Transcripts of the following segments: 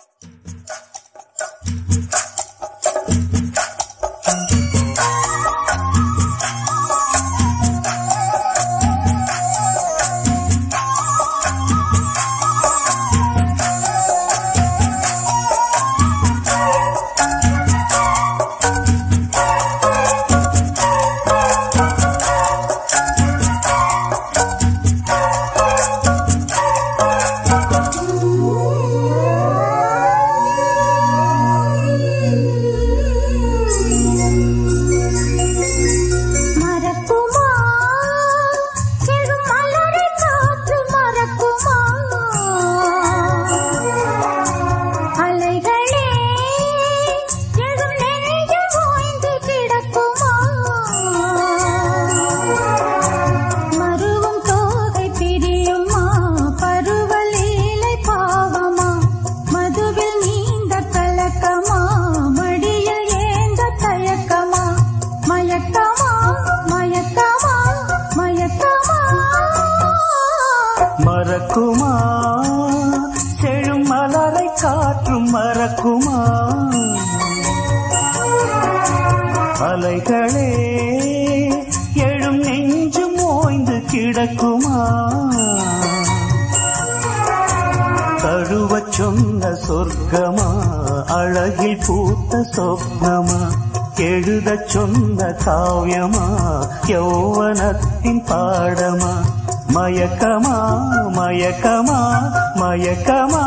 மறக்குமா செழும் மலரை காற்று மறக்குமா அலைகளே எழும் நெஞ்சம் ஓய்ந்து கிடக்குமா மருவும் தோகை பிரியுமா பருவலீலை பாவமா மதுவில் நீந்த கலக்கமா மடியில் ஏந்த தயக்கமா மயக்கமா மயக்கமா மயக்கமா மறக்குமா செழும் மலரை காற்றும் மறக்குமா அலைகளே எழும் நெஞ்சும் ஓய்ந்து கிடக்குமா தழுவச் சொன்ன சொர்க்கமா அழகில் பூத்த சொப்னமா எழுதச் சொன்ன காவியமா யௌவனத்தின் பாடமா மயக்கமா மயக்கமா மயக்கமா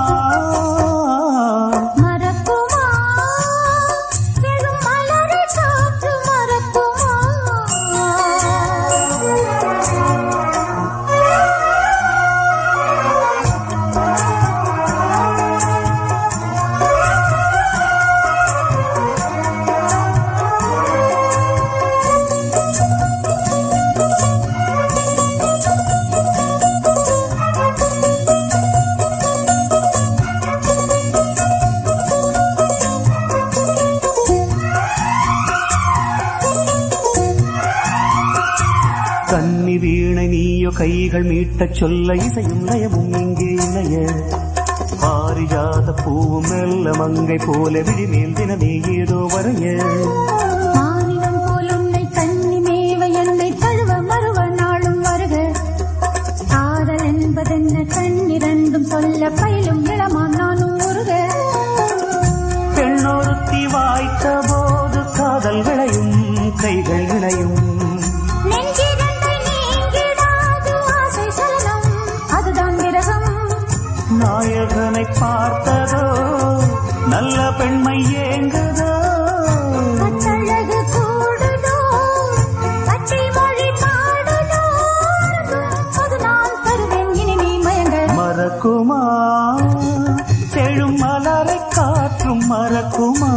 மறக்குமா செழும் மலரை காற்று மறக்குமா கன்னி வீணை நீயோ கைகள் மீட்டச் சொல்ல இசையும் லயமும் இங்கே இணைய பாரிஜாத பூவும் மெல்ல மங்கை போல விழிமேல் தினமே ஏதோ வரைய மானிடம் போல் உன்னை கன்னி மேவ என்னை தழுவ மறுவ நாளும் வருக காதல் என்பதென்ன கண்ணிரண்டும் சொல்ல பயிலும் இளமான் நானும் உருக பெண்ணொருத்தி வாய்த்த போது காதல் விளையும் கைகள் இணையும் நெஞ்சிரண்டை நீங்கிடாது ஆசை சலனம் அதுதான் விரகம் நாயகனை பார்த்ததோ நல்ல பெண்மை ஏங்குதோ கட்டழகு கூடுதோ பச்சை மொழி பாடுதோ அது நான் தருவேன் இனி நீ மயங்க மறக்குமா செழும் மலரை காற்றும் மறக்குமா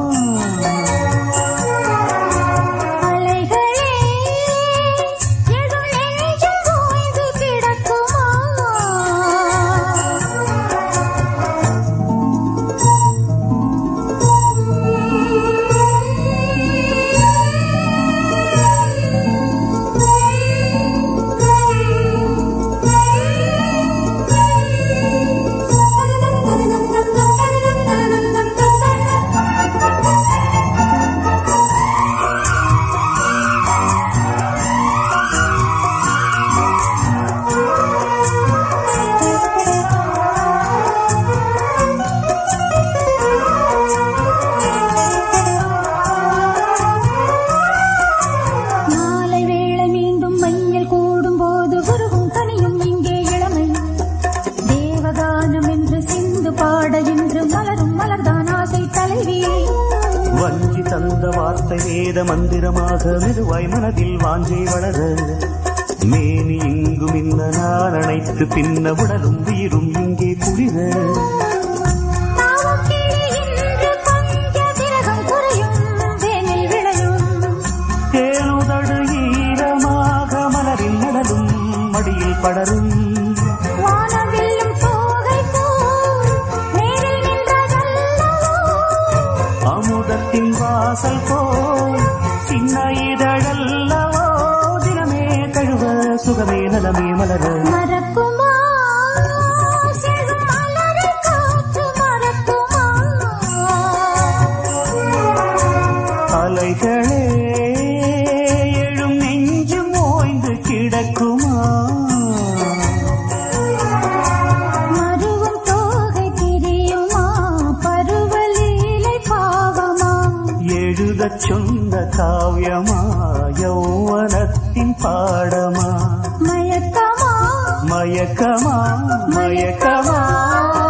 அலைகளே எழும் நெஞ்சம் ஓய்ந்து கிடக்குமா மாலை வேளை மீண்டும் மஞ்சள் கூடும் போது குருவும் தனியும் இங்கே இளமை தேவகானம் என்று சிந்து பாட இன்று மலரும் மலர்தான் ஆசை தலைவி வஞ்சி தந்த வார்த்தை வேத மந்திரமாக மெதுவாய் மனதில் வாஞ்சை வளர மேனி இங்கும் இந்த நான் அணைத்து பின்ன உடலும் உயிரும் இங்கே குளிர தாவம் கிளி இன்று கொஞ்ச விரகம் குறையும் வேனில் விளையும் தேனுதடு ஈரமாக மலரில் நடலும் மடியில் படரும் வானவில்லும் தோகை போல் நேரில் நின்றதல்லவோ அமுதத்தின் வாசல் போல் சின்ன இதழல்லவோ தினமே கழுவ சுகமே நலமே மலர மறக்குமா செழும் மலரை காற்று மறக்குமா பாடமா மயக்கமா மயக்கமா மயக்கமா